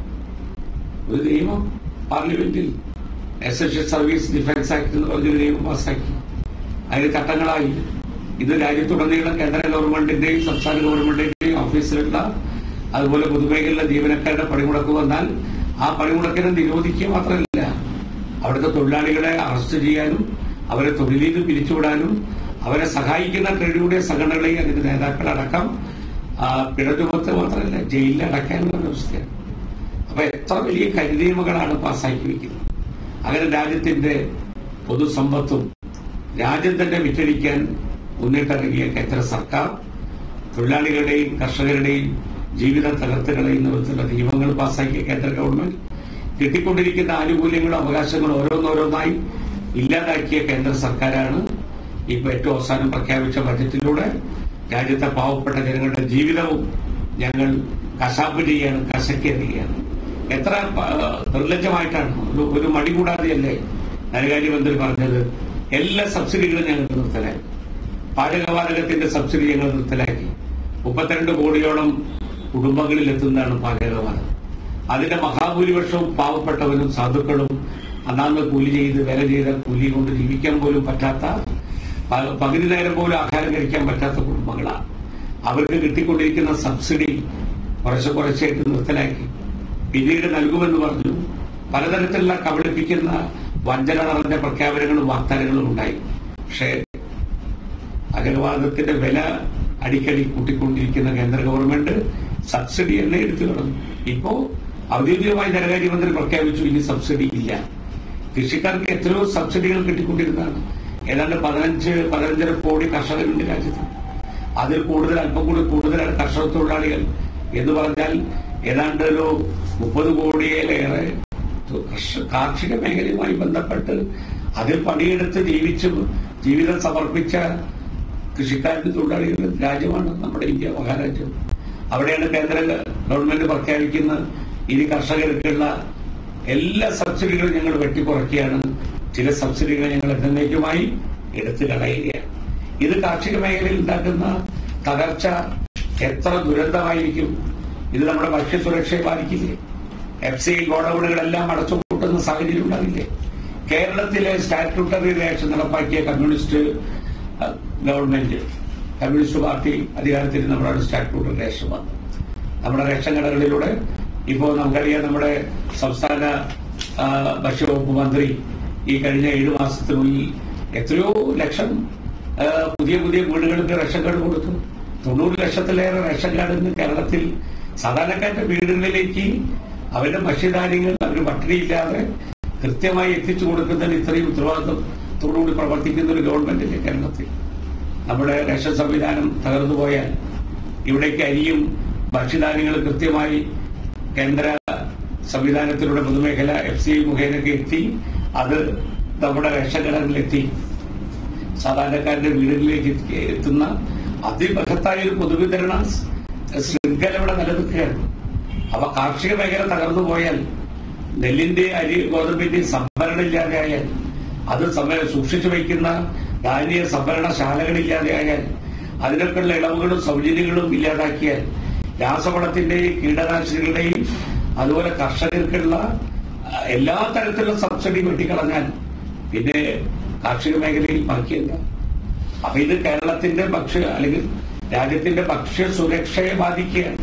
ഒരു നിയമം പാർലമെന്റിൽ എസൻഷ്യൽ സർവീസ് ഡിഫൻസ് ആക്ട് എന്ന് പറഞ്ഞൊരു നിയമം പാസാക്കി അതിന് ചട്ടങ്ങളായി ഇത് രാജ്യത്തുടനീളം കേന്ദ്ര ഗവൺമെന്റിന്റെയും സംസ്ഥാന ഗവൺമെന്റിന്റെയും ഓഫീസിലുള്ള അതുപോലെ പൊതുമേഖലയിലെ ജീവനക്കാരുടെ പണിമുടക്ക് വന്നാൽ ആ പണിമുടക്കിനെ നിരോധിക്കുക മാത്രമല്ല അവിടുത്തെ തൊഴിലാളികളെ അറസ്റ്റ് ചെയ്യാനും അവരെ തൊഴിലിൽ നിന്ന് പിരിച്ചുവിടാനും അവരെ സഹായിക്കുന്ന ട്രേഡ് യൂണിയൻ സംഘടനകളെയും അതിന്റെ നേതാക്കളടക്കം ആ, പിഴ ചുമത്ത് മാത്രമല്ല ജയിലിൽ അടയ്ക്കാനുള്ള വ്യവസ്ഥയാണ് അപ്പൊ എത്ര വലിയ കരിനിയമങ്ങളാണ് പാസ്സാക്കി വെക്കുന്നത് അങ്ങനെ രാജ്യത്തിന്റെ പൊതുസമ്പത്തും രാജ്യം തന്നെ വിറ്റഴിക്കാൻ മുന്നിട്ടിറങ്ങിയ കേന്ദ്ര സർക്കാർ തൊഴിലാളികളുടെയും കർഷകരുടെയും ജീവിതം തകർത്ത് കളയുന്ന വിധത്തിലുള്ള നിയമങ്ങൾ പാസ്സാക്കിയ കേന്ദ്ര ഗവൺമെന്റ് കിട്ടിക്കൊണ്ടിരിക്കുന്ന ആനുകൂല്യങ്ങളും അവകാശങ്ങളും ഓരോന്നോരോന്നായി ഇല്ലാതാക്കിയ കേന്ദ്ര സർക്കാരാണ് ഇപ്പൊ ഏറ്റവും അവസാനം പ്രഖ്യാപിച്ച ബജറ്റിലൂടെ രാജ്യത്തെ പാവപ്പെട്ട ജനങ്ങളുടെ ജീവിതവും ഞങ്ങൾ കശാപ്പ് ചെയ്യാണ് കശക്കെറിയാണ് എത്ര പ- നിർലജ്ജമായിട്ടാണ് ഒരു- ഒരു മടി കൂടാതെയല്ലേ ധനകാര്യമന്ത്രി പറഞ്ഞത് എല്ലാ സബ്സിഡികളും ഞങ്ങൾ നിർത്തലാക്കി പാചകവാതകത്തിന്റെ സബ്സിഡി ഞങ്ങൾ നിർത്തലാക്കി മുപ്പത്തിരണ്ട് കോടിയോളം കുടുംബങ്ങളിൽ എത്തുന്നതാണ് പാചകവാതകം അതിന്റെ മഹാഭൂരിപക്ഷവും പാവപ്പെട്ടവരും സാധുക്കളും അന്നാന്ന് കൂലി ചെയ്ത് വില ചെയ്ത കൂലി കൊണ്ട് ജീവിക്കാൻ പോലും പറ്റാത്ത പ- പകുതി നേരം പോലും ആഹാരം കഴിക്കാൻ പറ്റാത്ത കുടുംബങ്ങളാണ് അവർക്ക് കിട്ടിക്കൊണ്ടിരിക്കുന്ന സബ്സിഡി കുറച്ച് കുറച്ചായിട്ട് നിർത്തലാക്കി പിന്നീട് നൽകുമെന്ന് പറഞ്ഞു പലതരത്തിലുള്ള കബളിപ്പിക്കുന്ന വഞ്ചന നിറഞ്ഞ പ്രഖ്യാപനങ്ങളും വാഗ്ദാനങ്ങളും ഉണ്ടായി പക്ഷേ അകലവാദത്തിന്റെ വില അടിക്കടി കൂട്ടിക്കൊണ്ടിരിക്കുന്ന കേന്ദ്ര ഗവൺമെന്റ് സബ്സിഡി എന്നെ എടുത്തു കളഞ്ഞു ഇപ്പോ ഔദ്യോഗികമായി ധനകാര്യമന്ത്രി പ്രഖ്യാപിച്ചു ഇനി സബ്സിഡി ഇല്ല കൃഷിക്കാർക്ക് എത്രയോ സബ്സിഡികൾ കിട്ടിക്കൊണ്ടിരുന്നതാണ് ഏതാണ്ട് പതിനഞ്ച് പതിനഞ്ചര കോടി കർഷകരുണ്ട് രാജ്യത്ത് അതിൽ കൂടുതൽ അല്പം കൂടി കൂടുതലാണ് കർഷക തൊഴിലാളികൾ എന്ന് പറഞ്ഞാൽ ഏതാണ്ട് ഒരു മുപ്പത് കോടിയിലേറെ കർഷ- കാർഷിക മേഖലയുമായി ബന്ധപ്പെട്ട് അതിൽ പണിയെടുത്ത് ജീവിച്ച് ജീവിതം സമർപ്പിച്ച കൃഷിക്കാരുടെ തൊഴിലാളികളുടെ രാജ്യമാണ് നമ്മുടെ ഇന്ത്യ മഹാരാജ്യം അവിടെയാണ് കേന്ദ്ര ഗവൺമെന്റ് പ്രഖ്യാപിക്കുന്നത് ഇനി കർഷകർക്കുള്ള എല്ലാ സബ്സിഡികളും ഞങ്ങൾ വെട്ടിക്കുറയ്ക്കുകയാണ് ചില സബ്സിഡികൾ ഞങ്ങൾ എന്നേക്കുമായി എടുത്തു കളയുകയാണ് ഇത് കാർഷിക മേഖലയിൽ ഉണ്ടാക്കുന്ന തകർച്ച എത്ര ദുരന്തമായിരിക്കും ഇത് നമ്മുടെ ഭക്ഷ്യസുരക്ഷയെ ബാധിക്കില്ലേ എഫ് സി ഗോഡൌണുകളെല്ലാം അടച്ചുപൂട്ടുന്ന സാഹചര്യം ഉണ്ടാവില്ലേ കേരളത്തിലെ സ്റ്റാറ്റ്യൂട്ടറി റിയാക്ഷൻ നടപ്പാക്കിയ കമ്മ്യൂണിസ്റ്റ് അഹ്, ഗവൺമെന്റ് കമ്മ്യൂണിസ്റ്റ് പാർട്ടി അധികാരത്തിൽ നമ്മുടെ സ്റ്റാറ്റ്യൂട്ടറി റേഷൻ വന്നു നമ്മുടെ റേഷൻ കടകളിലൂടെ ഇപ്പോൾ നമുക്കറിയാം നമ്മുടെ സംസ്ഥാന ആ, ഭക്ഷ്യവകുപ്പ് മന്ത്രി ഈ കഴിഞ്ഞ ഏഴു മാസത്തിനുള്ളിൽ എത്രയോ ലക്ഷം ആ, പുതിയ പുതിയ വീടുകൾക്ക് റേഷൻ കാർഡ് കൊടുത്തു തൊണ്ണൂറ് ലക്ഷത്തിലേറെ റേഷൻ കാർഡ് ഇന്ന് കേരളത്തിൽ സാധാരണക്കാരുടെ വീടുകളിലേക്ക് അവരുടെ ഭക്ഷ്യധാന്യങ്ങൾ അവർ പട്ടിണിയില്ലാതെ കൃത്യമായി എത്തിച്ചു കൊടുക്കുന്നതിന് ഇത്രയും ഉത്തരവാദിത്വത്തോടുകൂടി പ്രവർത്തിക്കുന്ന ഒരു ഗവൺമെന്റിന്റെ കേരളത്തിൽ നമ്മുടെ റേഷൻ സംവിധാനം തകർന്നു പോയാൽ ഇവിടേക്ക് അരിയും ഭക്ഷ്യധാന്യങ്ങൾ കൃത്യമായി കേന്ദ്ര സംവിധാനത്തിലൂടെ പൊതുമേഖല എഫ് സി ഐ മുഖേനൊക്കെ എത്തി അത് നമ്മുടെ റേഷൻ കടകളിലെത്തി സാധാരണക്കാരുടെ വീടുകളിലേക്ക് എത്തി- എത്തുന്ന അതിബൃഹത്തായ ഒരു പൊതുവിതരണ സ് ശൃംഖല ഇവിടെ നിലനിൽക്കുകയാണ് അവ കാർഷിക മേഖല തകർന്നു പോയാൽ നെല്ലിന്റെ അരി ഗോതമ്പിന്റെ സംഭരണം ഇല്ലാതെയായാൽ അത് സമ- സൂക്ഷിച്ചു വയ്ക്കുന്ന ധാന്യ സംഭരണശാലകളില്ലാതെയായാൽ അതിനൊക്കെയുള്ള ഇളവുകളും സൗജന്യങ്ങളും ഇല്ലാതാക്കിയാൽ രാസവളത്തിന്റെയും കീടനാശിനികളുടെയും അതുപോലെ കർഷകർക്കുള്ള ആ, എല്ലാ തരത്തിലുള്ള സബ്സിഡി വെട്ടിക്കളഞ്ഞാൽ പിന്നെ കാർഷിക മേഖലയിൽ ബാക്കിയല്ല അപ്പൊ ഇത് കേരളത്തിന്റെ ഭക്ഷ്യ അല്ലെങ്കിൽ രാജ്യത്തിന്റെ ഭക്ഷ്യ സുരക്ഷയെ ബാധിക്കുകയാണ്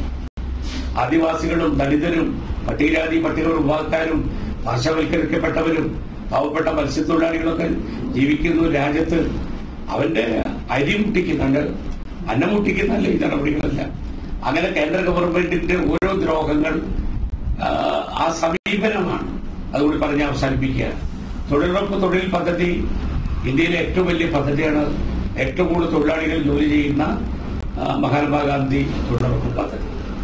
ആദിവാസികളും ദളിതരും പട്ടികജാതി പട്ടിക വിഭാഗക്കാരും പാർശ്വവൽക്കരിക്കപ്പെട്ടവരും പാവപ്പെട്ട മത്സ്യത്തൊഴിലാളികളൊക്കെ ജീവിക്കുന്ന ഒരു രാജ്യത്ത് അവന്റെ അരി മുട്ടിക്കുന്നുണ്ട് അന്നം മുട്ടിക്കുന്നല്ല ഈ നടപടികളെല്ലാം അങ്ങനെ കേന്ദ്ര ഗവൺമെന്റിന്റെ ഓരോ ദ്രോഹങ്ങൾ ആ, ആ സമീപനമാണ് അതുകൂടി പറഞ്ഞ് അവസാനിപ്പിക്കുകയാണ് തൊഴിലുറപ്പ് തൊഴിൽ പദ്ധതി ഇന്ത്യയിലെ ഏറ്റവും വലിയ പദ്ധതിയാണ് ഏറ്റവും കൂടുതൽ തൊഴിലാളികൾ ജോലി ചെയ്യുന്ന ആ, മഹാത്മാഗാന്ധി തൊഴിലുറപ്പ് പദ്ധതി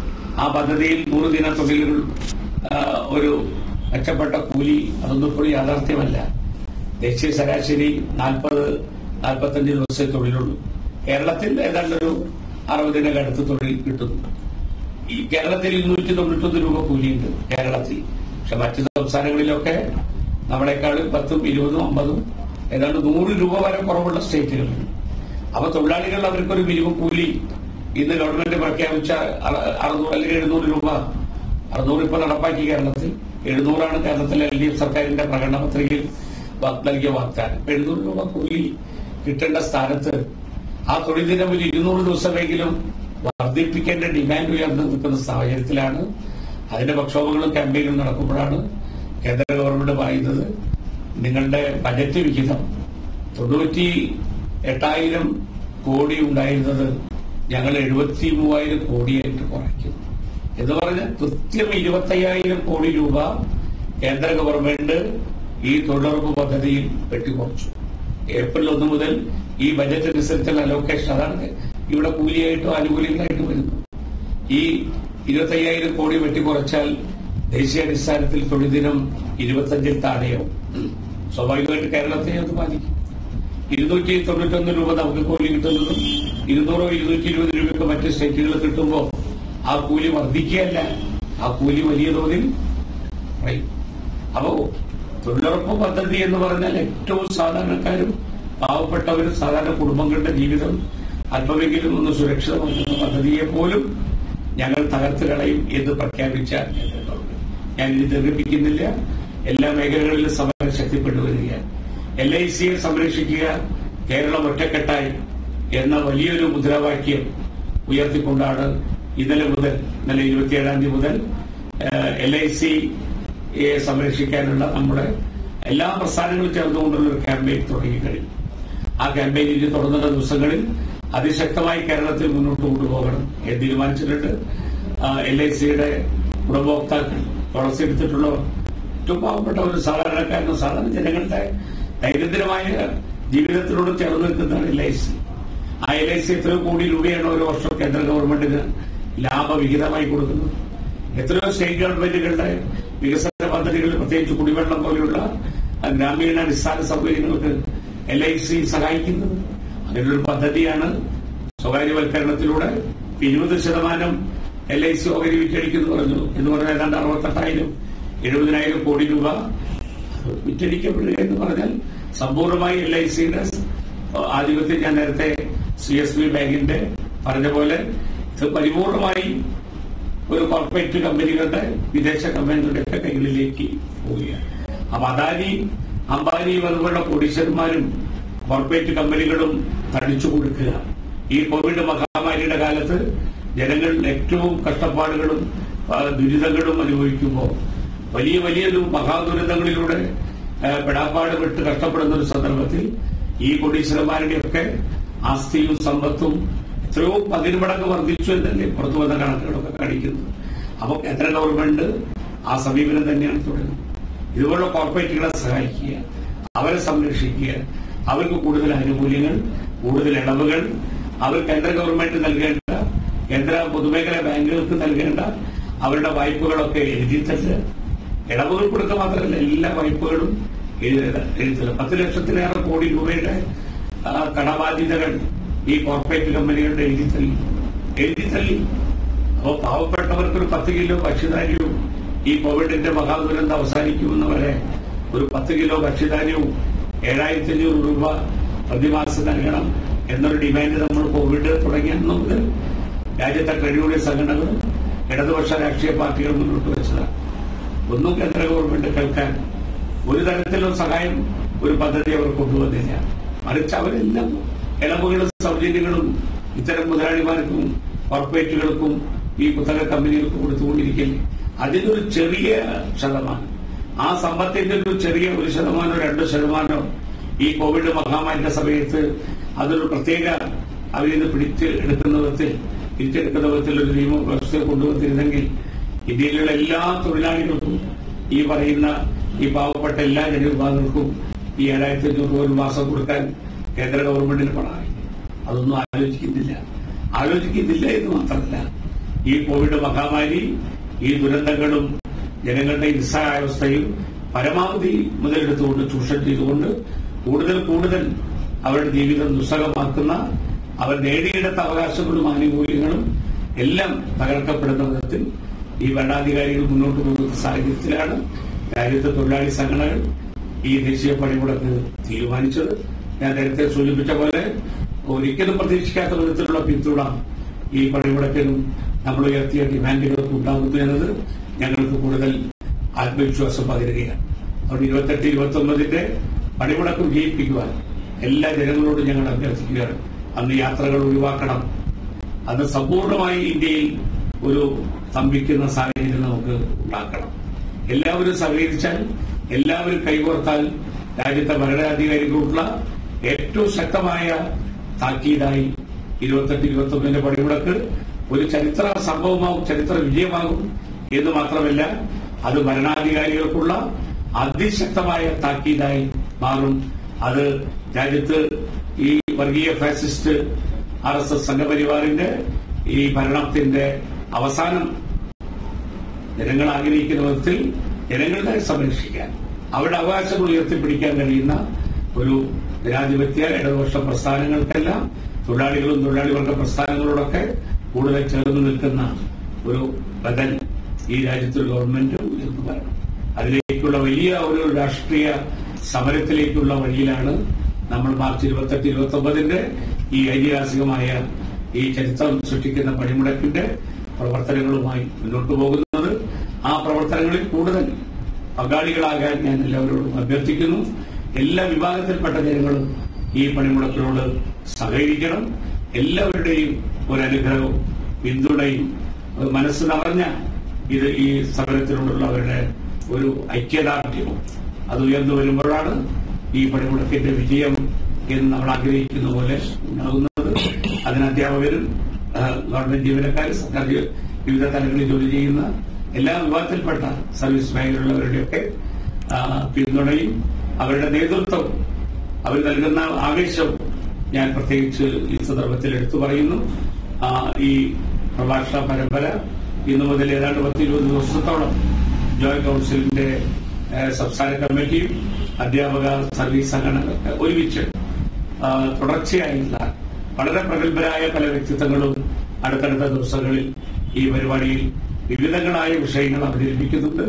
ആ പദ്ധതിയിൽ നൂറ് ദിന തൊഴിലുകൾ ആ, ഒരു മെച്ചപ്പെട്ട കൂലി അതൊന്നും ഇപ്പോൾ യാഥാർത്ഥ്യമല്ല ദേശീയ ശരാശരി നാൽപ്പത് നാൽപ്പത്തഞ്ച് ദിവസത്തെ തൊഴിലുള്ളൂ കേരളത്തിൽ ഏതാണ്ട് ഒരു അറുപതിനൊക്കെ അടുത്ത് തൊഴിൽ കിട്ടുന്നു ഈ കേരളത്തിൽ ഇരുന്നൂറ്റി തൊണ്ണൂറ്റൊന്ന് രൂപ കൂലിയുണ്ട് കേരളത്തിൽ പക്ഷെ മറ്റു സംസ്ഥാനങ്ങളിലൊക്കെ നമ്മളെക്കാളും പത്തും ഇരുപതും അമ്പതും ഏതാണ്ട് നൂറ് രൂപ വരെ കുറവുള്ള സ്റ്റേറ്റുകളുണ്ട് അപ്പൊ തൊഴിലാളികൾ അവർക്കൊരു മിനിമം കൂലി ഇന്ന് ഗവൺമെന്റ് പ്രഖ്യാപിച്ച അറ- അറുന്നൂറ് അല്ലെങ്കിൽ എഴുന്നൂറ് രൂപ അറുന്നൂറ് ഇപ്പൊ നടപ്പാക്കി കേരളത്തിൽ എഴുന്നൂറാണ് കേരളത്തിലെ എൽ ഡി എഫ് സർക്കാരിന്റെ പ്രകടന പത്രികയിൽ വാ- നൽകിയ വാഗ്ദാനം ഇപ്പൊ എഴുന്നൂറ് രൂപ കൂലി കിട്ടേണ്ട സ്ഥാനത്ത് ആ തൊഴിൽ ദിനം ഒരു ഇരുന്നൂറ് ദിവസമെങ്കിലും വർദ്ധിപ്പിക്കേണ്ട ഡിമാൻഡ് ഉയർന്നു നിൽക്കുന്ന സാഹചര്യത്തിലാണ് അതിന്റെ പ്രക്ഷോഭങ്ങളും ക്യാമ്പയിനും നടക്കുമ്പോഴാണ് കേന്ദ്ര ഗവൺമെന്റ് പറയുന്നത് നിങ്ങളുടെ ബജറ്റ് വിഹിതം തൊണ്ണൂറ്റി എട്ടായിരം കോടി ഉണ്ടായിരുന്നത് ഞങ്ങൾ എഴുപത്തി മൂവായിരം കോടിയായിട്ട് കുറയ്ക്കും എന്ന് പറഞ്ഞാൽ കൃത്യം ഇരുപത്തയ്യായിരം കോടി രൂപ കേന്ദ്ര ഗവൺമെന്റ് ഈ തൊഴിലുറപ്പ് പദ്ധതിയിൽ വെട്ടിക്കുറച്ചു ഏപ്രിൽ ഒന്ന് മുതൽ ഈ ബജറ്റ് അനുസരിച്ചുള്ള അലോക്കേഷൻ അതാണ് ഇവിടെ കൂലിയായിട്ടോ ആനുകൂല്യങ്ങളായിട്ടോ വരുന്നു ഈ ഇരുപത്തയ്യായിരം കോടി വെട്ടിക്കുറച്ചാൽ ദേശീയാടിസ്ഥാനത്തിൽ തൊഴിൽ ദിനം ഇരുപത്തഞ്ചിൽ താഴെയാവും സ്വാഭാവികമായിട്ട് കേരളത്തെ അത് ബാധിക്കും ഇരുന്നൂറ്റി തൊണ്ണൂറ്റൊന്ന് രൂപ നമുക്ക് കൂലി കിട്ടുന്നതും ഇരുന്നൂറോ ഇരുന്നൂറ്റി ഇരുപത് രൂപയൊക്കെ മറ്റ് സ്റ്റേറ്റുകൾ കിട്ടുമ്പോൾ ആ കൂലി വർദ്ധിക്കുകയല്ല ആ കൂലി വലിയ തോതിൽ കുറയും അപ്പോ തൊഴിലുറപ്പ് പദ്ധതി എന്ന് പറഞ്ഞാൽ ഏറ്റവും സാധാരണക്കാരും പാവപ്പെട്ടവരും സാധാരണ കുടുംബങ്ങളുടെ ജീവിതം അല്പമെങ്കിലും ഒന്ന് സുരക്ഷിതമാക്കുന്ന പദ്ധതിയെ പോലും ഞങ്ങൾ തകർത്ത് കളയും എന്ന് പ്രഖ്യാപിച്ച കേന്ദ്ര ഗവൺമെന്റ് ഞാൻ ഇത് ദീർഘിപ്പിക്കുന്നില്ല എല്ലാ മേഖലകളിലും സമരം ശക്തിപ്പെട്ടു വരികയാണ് എൽ ഐ സിയെ സംരക്ഷിക്കുക കേരളം ഒറ്റക്കെട്ടായി എന്ന വലിയൊരു മുദ്രാവാക്യം ഉയർത്തിക്കൊണ്ടാണ് ഇന്നലെ മുതൽ ഇന്നലെ ഇരുപത്തിയേഴാം തീയതി മുതൽ എൽ ഐ സി സംരക്ഷിക്കാനുള്ള നമ്മുടെ എല്ലാ പ്രസ്ഥാനങ്ങളും ചേർന്നുകൊണ്ടുള്ള ഒരു ക്യാമ്പയിൻ തുടങ്ങിക്കഴിഞ്ഞു ആ ക്യാമ്പയിൻ ഇനി തുടങ്ങുന്ന ദിവസങ്ങളിൽ അതിശക്തമായി കേരളത്തിൽ മുന്നോട്ട് കൊണ്ടുപോകണം എന്ന് തീരുമാനിച്ചിട്ടുണ്ട് എൽ ഐ സിയുടെ ഗുണഭോക്താക്കൾ പോളിസി എടുത്തിട്ടുള്ളവർ ഏറ്റവും പാവപ്പെട്ട ഒരു സാധാരണക്കാരനും സാധാരണ ജനങ്ങളുടെ ദൈനംദിനമായ ജീവിതത്തിനോട് ചേർന്ന് നിൽക്കുന്നതാണ് എൽ ഐ സി ആ എൽ ഐ സി എത്രയോ കോടി രൂപയാണ് ഒരു വർഷം കേന്ദ്ര ഗവൺമെന്റിന് ലാഭവിഹിതമായി കൊടുക്കുന്നത് എത്രയോ സ്റ്റേറ്റ് ഗവൺമെന്റുകളുടെ വികസന പദ്ധതികൾ പ്രത്യേകിച്ച് കുടിവെള്ളം പോലെയുള്ള ആ, ഗ്രാമീണ അടിസ്ഥാന സൗകര്യങ്ങൾക്ക് എൽ ഐ സി സഹായിക്കുന്നത് അതിനൊരു പദ്ധതിയാണ് സ്വകാര്യവൽക്കരണത്തിലൂടെ ഇരുപത് ശതമാനം എൽ ഐ സി ഓഹരി വിറ്റഴിക്കുന്നു പറഞ്ഞു എന്ന് പറഞ്ഞാൽ ഏതാണ്ട് അറുപത്തെട്ടായിരം എഴുപതിനായിരം കോടി രൂപ വിറ്റഴിക്കപ്പെടുക എന്ന് പറഞ്ഞാൽ സമ്പൂർണ്ണമായി എൽ ഐ സിയുടെ ആധിപത്യം ഞാൻ നേരത്തെ സി എസ് ബി ബാങ്കിന്റെ പറഞ്ഞ പോലെ ഇത് പരിപൂർണമായി ഒരു കോർപ്പറേറ്റ് കമ്പനികളുടെ വിദേശ കമ്പനികളുടെ ഒക്കെ കൈകളിലേക്ക് പോവുകയാണ് അപ്പൊ അദാനി അംബാനി അതുപോലുള്ള കോടീശ്വരന്മാരും കോർപ്പറേറ്റ് കമ്പനികളും തടിച്ചു കൊടുക്കുക ഈ കോവിഡ് മഹാമാരിയുടെ കാലത്ത് ജനങ്ങൾ ഏറ്റവും കഷ്ടപ്പാടുകളും ആ, ദുരിതങ്ങളും അനുഭവിക്കുമ്പോൾ വലിയ വലിയൊരു മഹാദുരിതങ്ങളിലൂടെ ആ, പെടാപ്പാട് വിട്ട് കഷ്ടപ്പെടുന്ന ഒരു സന്ദർഭത്തിൽ ഈ കോടീശ്വരന്മാരുടെയൊക്കെ ആസ്തിയും സമ്പത്തും എത്രയോ പതിനുമടങ്ങ് വർദ്ധിച്ചു എന്നല്ലേ പുറത്തു വന്ന കണക്കുകളൊക്കെ കാണിക്കുന്നത് അപ്പോൾ കേന്ദ്ര ഗവൺമെന്റ് ആ സമീപനം തന്നെയാണ് തുടരുന്നത് ഇതുപോലുള്ള കോർപ്പറേറ്റുകളെ സഹായിക്കുക അവരെ സംരക്ഷിക്കുക അവർക്ക് കൂടുതൽ ആനുകൂല്യങ്ങൾ കൂടുതൽ ഇളവുകൾ അവർ കേന്ദ്ര ഗവൺമെന്റ് നൽകേണ്ട കേന്ദ്ര പൊതുമേഖലാ ബാങ്കുകൾക്ക് നൽകേണ്ട അവരുടെ വായ്പകളൊക്കെ എഴുതിത്തല്ല ഇളവുകൾ കൊടുക്കുക മാത്രമല്ല എല്ലാ വായ്പകളും എഴുതില്ല പത്ത് ലക്ഷത്തിലേറെ കോടി രൂപയുടെ ആ, കടബാധ്യതകൾ ഈ കോർപ്പറേറ്റ് കമ്പനികളുടെ എഴുതിത്തള്ളി എഴുതിത്തള്ളി അപ്പോൾ പാവപ്പെട്ടവർക്കൊരു പത്ത് കിലോ ഭക്ഷ്യധാന്യവും ഈ കോവിഡിന്റെ മഹാദുരന്തം അവസാനിക്കുമെന്ന് വരെ ഒരു പത്ത് കിലോ ഭക്ഷ്യധാന്യവും ഏഴായിരത്തി അഞ്ഞൂറ് രൂപ പ്രതിമാസം നൽകണം എന്നൊരു ഡിമാൻഡ് നമ്മൾ കോവിഡ് തുടങ്ങിയ അന്ന് മുതൽ രാജ്യത്തെ ട്രേഡ് യൂണിയൻ സംഘടനകളും ഇടതുപക്ഷ രാഷ്ട്രീയ പാർട്ടികൾ മുന്നോട്ട് വെച്ചതാണ് ഒന്നും കേന്ദ്ര ഗവൺമെന്റ് കേൾക്കാൻ ഒരു തരത്തിലുള്ള സഹായം ഒരു പദ്ധതി അവർ കൊണ്ടുവന്നില്ല മറിച്ച് അവരെല്ലാം ഇളവുകളും സൗജന്യങ്ങളും ഇത്തരം മുതലാളിമാർക്കും കോർപ്പറേറ്റുകൾക്കും ഈ കുത്തക കമ്പനികൾക്കും കൊടുത്തുകൊണ്ടിരിക്കില്ലേ അതിനൊരു ചെറിയ ശതമാനം ആ സമ്പത്തിന്റെ ഒരു ചെറിയ ഒരു ശതമാനോ രണ്ട് ശതമാനോ ഈ കോവിഡ് മഹാമാരിയുടെ സമയത്ത് അതൊരു പ്രത്യേക അവരിൽ നിന്ന് പിടിച്ച് എടുക്കുന്ന വിധത്തിൽ തിരിച്ചെടുക്കുന്ന വിധത്തിൽ ഒരു നിയമ വ്യവസ്ഥ കൊണ്ടുവന്നിരുന്നെങ്കിൽ ഇന്ത്യയിലുള്ള എല്ലാ തൊഴിലാളികൾക്കും ഈ പറയുന്ന ഈ പാവപ്പെട്ട എല്ലാ ജനവിഭാഗങ്ങൾക്കും ഈ ഏഴായിരത്തി അഞ്ഞൂറ് രൂപ ഒരു മാസം കൊടുക്കാൻ കേന്ദ്ര ഗവൺമെന്റിന് പണമായി അതൊന്നും ആലോചിക്കുന്നില്ല ആലോചിക്കുന്നില്ല എന്ന് മാത്രമല്ല ഈ കോവിഡ് മഹാമാരി ഈ ദുരന്തങ്ങളും ജനങ്ങളുടെ നിസ്സഹായാവസ്ഥയും പരമാവധി മുതലെടുത്തുകൊണ്ട് ചൂഷണം ചെയ്തുകൊണ്ട് കൂടുതൽ കൂടുതൽ അവരുടെ ജീവിതം ദുസ്സഹമാക്കുന്ന അവർ നേടിയെടുത്ത അവകാശങ്ങളും ആനുകൂല്യങ്ങളും എല്ലാം തകർക്കപ്പെടുന്ന വിധത്തിൽ ഈ ഭരണാധികാരികൾ മുന്നോട്ട് പോകുന്ന സാഹചര്യത്തിലാണ് രാജ്യത്തെ തൊഴിലാളി സംഘടനകൾ ഈ ദേശീയ പണിമുടക്ക് തീരുമാനിച്ചത് ഞാൻ നേരത്തെ സൂചിപ്പിച്ച പോലെ ഒരിക്കലും പ്രതീക്ഷിക്കാത്ത വിധത്തിലുള്ള പിന്തുണ ഈ പണിമുടക്കിനും നമ്മൾ ഉയർത്തിയ ഡിമാൻഡുകൾക്ക് ഉണ്ടാകുന്നു എന്നത് ഞങ്ങൾക്ക് കൂടുതൽ ആത്മവിശ്വാസം പകരുകയാണ് അതുകൊണ്ട് ഇരുപത്തെട്ട് ഇരുപത്തി ഒമ്പതിന്റെ പണിമുടക്ക് വിജയിപ്പിക്കുവാൻ എല്ലാ ജനങ്ങളോടും ഞങ്ങൾ അഭ്യർത്ഥിക്കുകയാണ് അന്ന് യാത്രകൾ ഒഴിവാക്കണം അത് സമ്പൂർണ്ണമായി ഇന്ത്യയിൽ ഒരു സ്തംഭിക്കുന്ന സാഹചര്യം നമുക്ക് ഉണ്ടാക്കണം എല്ലാവരും സഹകരിച്ചാൽ എല്ലാവരും കൈകോർത്താൽ രാജ്യത്തെ ഭരണാധികാരികൾക്കുള്ള ഏറ്റവും ശക്തമായ താക്കീതായി ഇരുപത്തെട്ട് ഇരുപത്തി ഒന്നിന്റെ പണിമുടക്ക് ഒരു ചരിത്ര സംഭവമാകും ചരിത്ര വിജയമാകും എന്ന് മാത്രമല്ല അത് ഭരണാധികാരികൾക്കുള്ള അതിശക്തമായ താക്കീതായി മാറും അത് രാജ്യത്ത് ഈ വർഗീയ ഫാസിസ്റ്റ് ആർ എസ് എസ് സംഘപരിവാറിന്റെ ഈ ഭരണത്തിന്റെ അവസാനം ജനങ്ങൾ ആഗ്രഹിക്കുന്ന വിധത്തിൽ ജനങ്ങളെ സംരക്ഷിക്കാൻ അവരുടെ അവകാശങ്ങൾ ഉയർത്തിപ്പിടിക്കാൻ കഴിയുന്ന ഒരു ജനാധിപത്യ ഇടതുപക്ഷ പ്രസ്ഥാനങ്ങൾക്കെല്ലാം തൊഴിലാളികളും തൊഴിലാളി വർഗ പ്രസ്ഥാനങ്ങളോടൊക്കെ കൂടുതൽ ചേർന്ന് നിൽക്കുന്ന ഒരു ബദൽ ഈ രാജ്യത്തൊരു ഗവൺമെന്റ് ഉയർന്നു വരണം അതിലേക്കുള്ള വലിയ ഒരു രാഷ്ട്രീയ സമരത്തിലേക്കുള്ള വഴിയിലാണ് നമ്മൾ മാർച്ച് ഇരുപത്തെട്ട് ഇരുപത്തി ഒമ്പതിന്റെ ഈ ഐതിഹാസികമായ ഈ ചരിത്രം സൃഷ്ടിക്കുന്ന പണിമുടക്കിന്റെ പ്രവർത്തനങ്ങളുമായി മുന്നോട്ട് പോകുന്നത് ആ പ്രവർത്തനങ്ങളിൽ കൂടുതൽ പങ്കാളികളാകാൻ ഞാൻ എല്ലാവരോടും അഭ്യർത്ഥിക്കുന്നു എല്ലാ വിഭാഗത്തിൽപ്പെട്ട ജനങ്ങളും ഈ പണിമുടക്കിനോട് സഹകരിക്കണം എല്ലാവരുടെയും ഒരു അനുഗ്രഹവും പിന്തുണയും അത് മനസ്സ് നിറഞ്ഞ ഇത് ഈ സമരത്തിനോടുള്ള അവരുടെ ഒരു ഐക്യദാർഢ്യവും അത് ഉയർന്നു വരുമ്പോഴാണ് ഈ പണിമുടക്കിന്റെ വിജയം എന്ന് നമ്മൾ ആഗ്രഹിക്കുന്ന പോലെ ഉണ്ടാകുന്നത് അതിന് അധ്യാപകരും ആ, ഗവൺമെന്റ് ജീവനക്കാർ സർക്കാർ ജീവ- വിവിധ തലങ്ങളിൽ ജോലി ചെയ്യുന്ന എല്ലാ വിഭാഗത്തിൽപ്പെട്ട സർവീസ് മേഖലയിലുള്ളവരുടെയൊക്കെ ആ, പിന്തുണയും അവരുടെ നേതൃത്വവും അവർ നൽകുന്ന ആവേശവും ഞാൻ പ്രത്യേകിച്ച് ഈ സന്ദർഭത്തിൽ എടുത്തു പറയുന്നു ആ, ഈ പ്രഭാഷണ പരമ്പര ഇന്നു മുതൽ ഏതാണ്ട് പത്ത് ഇരുപത് ദിവസത്തോളം ജോയിന്റ് കൌൺസിലിന്റെ ഏഹ്, സംസ്ഥാന കമ്മിറ്റിയും അധ്യാപക സർവീസ് സംഘടനകളൊക്കെ ഒരുമിച്ച് ആ, തുടർച്ചയായിട്ടുള്ള വളരെ പ്രഗത്ഭരായ പല വ്യക്തിത്വങ്ങളും അടുത്തടുത്ത ദിവസങ്ങളിൽ ഈ പരിപാടിയിൽ വിവിധങ്ങളായ വിഷയങ്ങൾ അവതരിപ്പിക്കുന്നുണ്ട്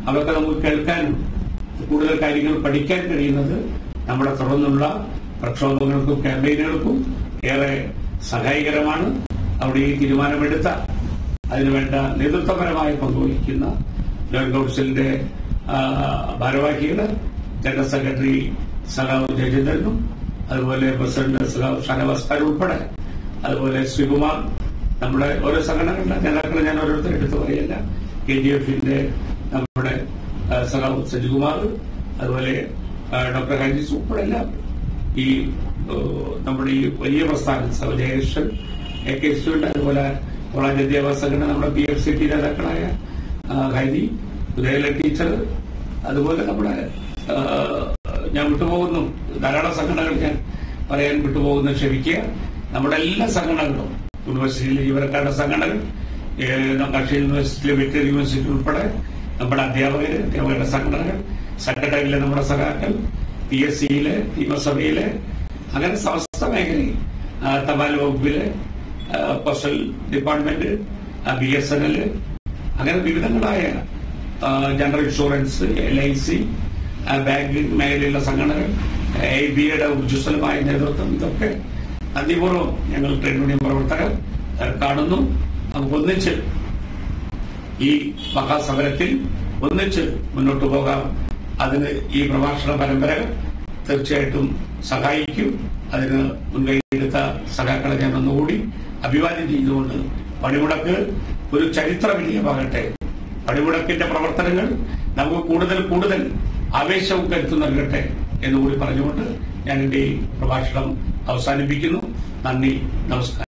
അതൊക്കെ നമുക്ക് കേൾക്കാനും കൂടുതൽ കാര്യങ്ങൾ പഠിക്കാൻ കഴിയുന്നത് നമ്മുടെ തുടർന്നുള്ള പ്രക്ഷോഭങ്ങൾക്കും ക്യാമ്പയിനുകൾക്കും ഏറെ സഹായകരമാണ് അവിടെ ഈ തീരുമാനമെടുത്ത അതിനുവേണ്ട നേതൃത്വപരമായ പങ്കുവഹിക്കുന്ന ജോയിന്റ് കൌൺസിലിന്റെ ആ, ഭാരവാഹികള് ജനറൽ സെക്രട്ടറി സഖാവ് ജയചന്ദ്രനും അതുപോലെ പ്രസിഡന്റ് സഖാവ് ഷാനവാസ് ഖാൻ ഉൾപ്പെടെ അതുപോലെ ശ്രീകുമാർ നമ്മുടെ ഓരോ സംഘടനകളുടെ നേതാക്കളെ ഞാൻ ഓരോരുത്തർ എടുത്തു പറയല്ല കെ ജി എഫിന്റെ നമ്മുടെ ആ, സഖാവ് സജികുമാർ അതുപോലെ ആ, ഡോക്ടർ ഹൈജീസ് ഉൾപ്പെടെ എല്ലാം ഈ ഓ, നമ്മുടെ ഈ വലിയ പ്രസ്ഥാനം സഹ ജയകൃഷ്ണൻ എ കെ സ്റ്റുഡന്റ് അതുപോലെ കോളേജ് വിദ്യാഭ്യാസ സംഘടന നമ്മുടെ പി എഫ് സി ടി നേതാക്കളായ ആ, ഹരി ഉദയല ടീച്ചർ അതുപോലെ നമ്മുടെ ആ, ഞാൻ വിട്ടുപോകുന്നു ധാരാളം സംഘടനകൾ ഞാൻ പറയാൻ വിട്ടുപോകുന്ന ക്ഷമിക്കുക നമ്മുടെ എല്ലാ സംഘടനകളും യൂണിവേഴ്സിറ്റിയിലെ ജീവനക്കാരുടെ സംഘടനകൾ ഏഹ്, കാർഷിക യൂണിവേഴ്സിറ്റിയിലെ വെറ്ററി യൂണിവേഴ്സിറ്റി ഉൾപ്പെടെ നമ്മുടെ അധ്യാപകര് അധ്യാപകരുടെ സംഘടനകൾ സെക്രട്ടറിയിലെ നമ്മുടെ സഖാക്കൾ പി എസ് സിയിലെ നിയമസഭയിലെ അങ്ങനെ സമസ്ത മേഖലയിൽ ആ, തപാൽ വകുപ്പിലെ ആ, postal department B S N L അങ്ങനെ വിവിധങ്ങളായ ആ, general insurance L I C banking മേഖലയിലുള്ള സംഘടനകൾ എ ബിയുടെ ഊർജ്ജസ്വലമായ നേതൃത്വം ഇതൊക്കെ നന്ദിപൂർവ്വം ഞങ്ങൾ ട്രേഡ് യൂണിയൻ പ്രവർത്തകർ ആ, കാണുന്നു നമുക്ക് ഒന്നിച്ച് ഈ മഹാസമരത്തിൽ ഒന്നിച്ച് മുന്നോട്ട് പോകാം അതിന് ഈ പ്രഭാഷണ പരമ്പരകൾ തീർച്ചയായിട്ടും സഹായിക്കും അതിന് മുൻകൈയെടുത്ത സഖാക്കളെ ഞാൻ ഒന്നുകൂടി അഭിവാദ്യം ചെയ്തുകൊണ്ട് പണിമുടക്ക് ഒരു ചരിത്ര വിജയമാകട്ടെ പണിമുടക്കിന്റെ പ്രവർത്തനങ്ങൾ നമുക്ക് കൂടുതൽ കൂടുതൽ ആവേശവും കരുത്തു നൽകട്ടെ എന്നുകൂടി പറഞ്ഞുകൊണ്ട് ഞാൻ എന്റെ ഈ പ്രഭാഷണം അവസാനിപ്പിക്കുന്നു നന്ദി നമസ്കാരം